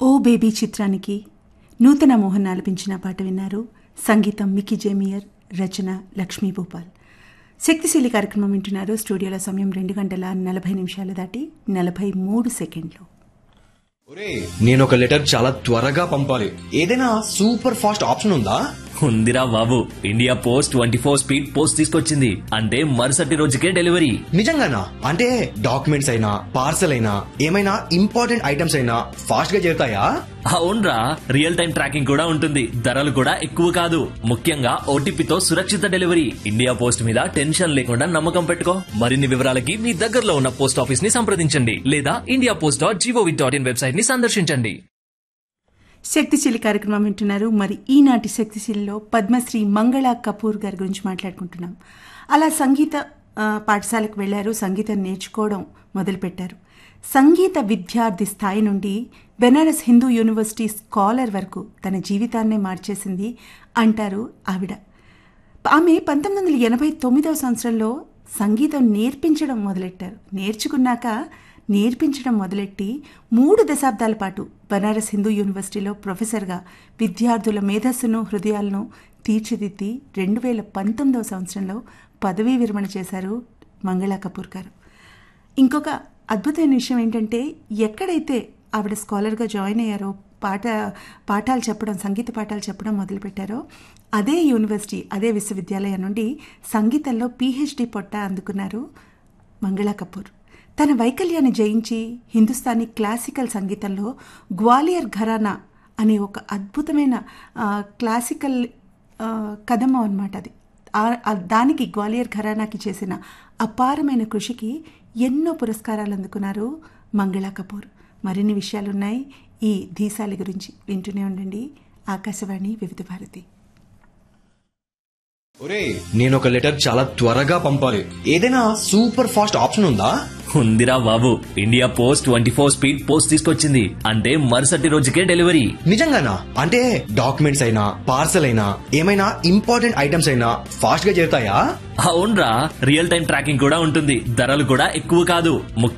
ఓ baby చిత్రానికి నూతన మోహన్ ఆలపించిన పాట విన్నారు సంగీతం మికి జేమియర్ రచన లక్ష్మీ భూపాల్ శక్తిశీలి కార్యక్రమం వింటున్నారు స్టూడియోలో సమయం రెండు గంటల నలభై నిమిషాలు దాటి నలభై మూడు సెకండ్లు ఒరే నేను ఒక లెటర్ చాలా త్వరగా పంపాలి ఏదైనా సూపర్ ఫాస్ట్ ఆప్షన్ ఉందా ఉందిరా బాబు India post twenty four speed post తీసుకొచ్చింది అంటే మరుసటి రోజుకే డెలివరీ నిజంగానా అంటే డాక్యుమెంట్స్ అయినా పార్సల్ అయినా ఏమైనా ఇంపార్టెంట్ ఐటమ్స్ అయినా ఫాస్ట్ గా చేరుతాయా అవునరా రియల్ టైం ట్రాకింగ్ కూడా ఉంటుంది ధరలు కూడా ఎక్కువ కాదు ముఖ్యంగా ఓటీపీతో సురక్షిత డెలివరీ ఇండియా పోస్ట్ మీద టెన్షన్ లేకుండా నమ్మకం పెట్టుకో మరిన్ని వివరాలకి మీ దగ్గరలో ఉన్న పోస్ట్ ఆఫీస్ ని సంప్రదించండి లేదా India post dot G O V dot in website ని సందర్శించండి శక్తిశీలి కార్యక్రమం వింటున్నారు మరి ఈనాటి శక్తిశీలిలో పద్మశ్రీ మంగళ కపూర్ గారి గురించి మాట్లాడుకుంటున్నాం అలా సంగీత ఆ, పాఠశాలకు వెళ్లారు సంగీతం నేర్చుకోవడం మొదలుపెట్టారు సంగీత విద్యార్థి స్థాయి నుండి బెనారస్ హిందూ యూనివర్సిటీ స్కాలర్ వరకు తన జీవితాన్నే మార్చేసింది అంటారు ఆవిడ ఆమె పంతొమ్మిది వందల ఎనభై తొమ్మిదవ సంవత్సరంలో సంగీతం నేర్పించడం మొదలెట్టారు నేర్చుకున్నాక నేర్పించడం మొదలెట్టి మూడు దశాబ్దాల పాటు బనారస్ హిందూ యూనివర్సిటీలో ప్రొఫెసర్గా విద్యార్థుల మేధస్సును హృదయాలను తీర్చిదిద్ది రెండు వేల పంతొమ్మిదవ సంవత్సరంలో పదవీ విరమణ చేశారు మంగళా కపూర్ గారు ఇంకొక అద్భుతమైన విషయం ఏంటంటే ఎక్కడైతే ఆవిడ స్కాలర్గా జాయిన్ అయ్యారో పాట పాఠాలు చెప్పడం సంగీత పాఠాలు చెప్పడం మొదలుపెట్టారో అదే యూనివర్సిటీ అదే విశ్వవిద్యాలయం నుండి సంగీతంలో పీహెచ్డీ పొట్ట అందుకున్నారు మంగళా కపూర్ తన వైకల్యాన్ని జయించి హిందుస్థానీ క్లాసికల్ సంగీతంలో గ్వాలియర్ ఘరానా అనే ఒక అద్భుతమైన ఆ, క్లాసికల్ ఆ, కదమ్మం అనమాట అది ఆ- ఆ దానికి గ్వాలియర్ ఘరానాకి చేసిన అపారమైన కృషికి ఎన్నో పురస్కారాలు అందుకున్నారు మంగళా కపూర్ మరిన్ని విషయాలున్నాయి ఈ ధీసాలి గురించి వింటూనే ఉండండి ఆకాశవాణి వివిధ భారతి ఒరే నేను ఒక లెటర్ చాలా త్వరగా పంపాలి ఏదైనా సూపర్ ఫాస్ట్ ఆప్షన్ ఉందా ఉందిరా బాబు India post twenty four speed post తీసుకొచ్చింది అంటే మరుసటి రోజుకే డెలివరీ నిజంగానా అంటే డాక్యుమెంట్స్ అయినా పార్సల్ అయినా ఏమైనా ఇంపార్టెంట్ ఐటమ్స్ అయినా ఫాస్ట్ గా చేరుతాయా అవునరా రియల్ టైం ట్రాకింగ్ కూడా ఉంటుంది ధరలు కూడా ఎక్కువ కాదు